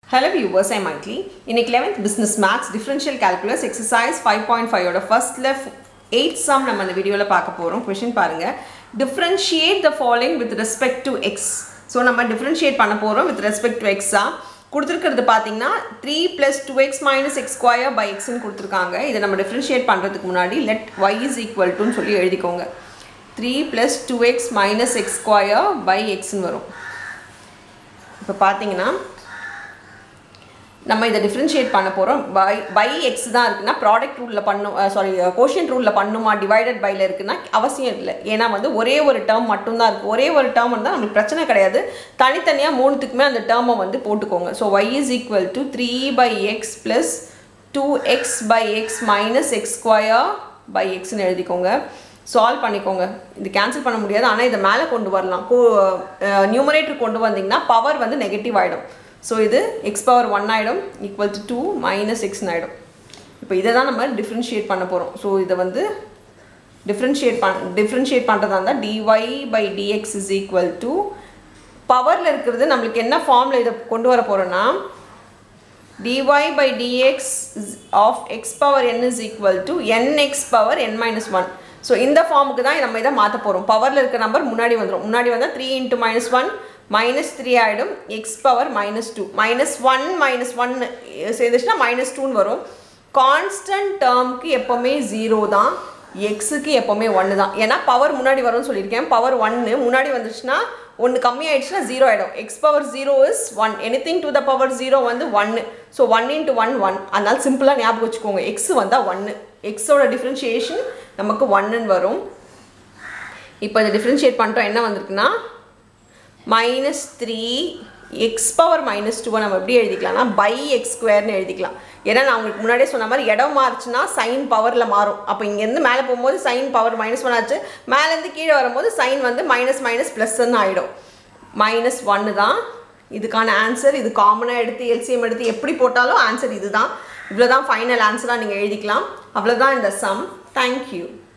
hello viewers I மைட்லி இன்னைக்கு eleventh business maths differential calculus exercise five point ஃபைவோட ஃபர்ஸ்ட்ல எயிட் சம் நம்ம அந்த வீடியோவில் பார்க்க போகிறோம் கொஷின் பாருங்கள் differentiate the following with respect to x so நம்ம டிஃப்ரென்ஷியேட் பண்ண போகிறோம் வித் ரெஸ்பெக்ட் டு எக்ஸா கொடுத்துருக்கிறது பார்த்தீங்கன்னா three plus two x minus x square by எக்ஸ்னு கொடுத்துருக்காங்க இதை நம்ம டிஃப்ரென்ஷியேட் பண்ணுறதுக்கு முன்னாடி லெட் ஒய் இஸ் ஈக்குவல் டுன்னு சொல்லி எழுதிக்கோங்க three plus two x minus x square by எக்ஸ்னு வரும் இப்போ பார்த்தீங்கன்னா நம்ம இதை டிஃப்ரென்ஷியேட் பண்ண போகிறோம் பை பை எக்ஸ் தான் இருக்குன்னா ப்ராடக்ட் ரூலில் பண்ணும் சாரி கோஷன் ரூலில் பண்ணுமா டிவைடட் பையில் இருக்குன்னா அவசியம் இல்லை ஏன்னா வந்து ஒரே ஒரு டேர்ம் மட்டும்தான் இருக்குது ஒரே ஒரு டேர்ம் இருந்தால் நம்மளுக்கு பிரச்சனை கிடையாது தனித்தனியாக மூணுத்துக்குமே அந்த டேர்மை வந்து போட்டுக்கோங்க so y is equal to three by x plus two x by x minus x square by எக்ஸ்னு எழுதிக்கோங்க சால்வ் பண்ணிக்கோங்க இது கேன்சல் பண்ண முடியாது ஆனால் இதை மேலே கொண்டு வரலாம் நியூமரேட்டர் கொண்டு வந்தீங்கன்னா பவர் வந்து நெகட்டிவ் ஆகிடும் ஸோ இது எக்ஸ் பவர் ஒன் ஆகிடும் ஈக்குவல் டு டூ மைனஸ் எக்ஸ்னு ஆகிடும் இப்போ இதை தான் நம்ம டிஃப்ரென்ஷியேட் பண்ண போகிறோம் ஸோ இதை வந்து டிஃப்ரென்ஷியேட் பண் டிஃப்ரென்ஷியேட் பண்ணுறதா இருந்தால் dy by dx is equal to பவரில் இருக்கிறது நம்மளுக்கு என்ன ஃபார்மில் இதை கொண்டு வர போகிறோன்னா dy by dx of x power n is equal to nx power n minus 1 so இந்த ஃபார்முக்கு தான் நம்ம இதை மாற்ற போகிறோம் பவரில் இருக்க நம்பர் முன்னாடி வந்துடும் முன்னாடி வந்தால் three into minus one minus three ஆகிடும் x power minus two minus one minus one சேர்ந்துச்சுன்னா மைனஸ் டூன்னு வரும் கான்ஸ்டன்ட் டேர்முக்கு எப்போவுமே ஜீரோ தான் எக்ஸுக்கு எப்போவுமே ஒன்று தான் ஏன்னா பவர் முன்னாடி வரும்னு சொல்லியிருக்கேன் பவர் ஒன்று முன்னாடி வந்துச்சுன்னா ஒன்று கம்மி ஆயிடுச்சுன்னா ஜீரோ ஆகிடும் x power zero is one any thing to the power zero வந்து ஒன்று so one into one one அதனால சிம்பிளாக ஞாபகம் வச்சுக்கோங்க எக்ஸ் வந்தால் ஒன்று எக்ஸோட டிஃப்ரென்ஷியேஷன் நமக்கு ஒன்றுன்னு வரும் இப்போ இதை டிஃப்ரென்ஷியேட் பண்ணிட்டோம் என்ன வந்திருக்குன்னா minus three x power minus டூவை நம்ம எப்படி எழுதிக்கலாம்னா பை எக்ஸ் ஸ்கொயர்னு எழுதிக்கலாம் ஏன்னா நான் உங்களுக்கு முன்னாடியே சொன்ன மாதிரி இடம் மாறுச்சுன்னா சைன் பவரில் மாறும் அப்போ இங்கேருந்து மேலே போகும்போது சைன் பவர் மைனஸ் ஒன் ஆச்சு மேலேருந்து கீழே வரும்போது சைன் வந்து மைனஸ் மைனஸ் ப்ளஸ்ன்னு ஆகிடும் மைனஸ் ஒன்று தான் இதுக்கான ஆன்சர் இது காமனாக எடுத்து எல்சிஎம் எடுத்து எப்படி போட்டாலும் ஆன்சர் இது தான் இவ்வளோ தான் ஃபைனல் ஆன்சராக நீங்கள் எழுதிக்கலாம் அவ்வளோதான் இந்த சம் தேங்க்யூ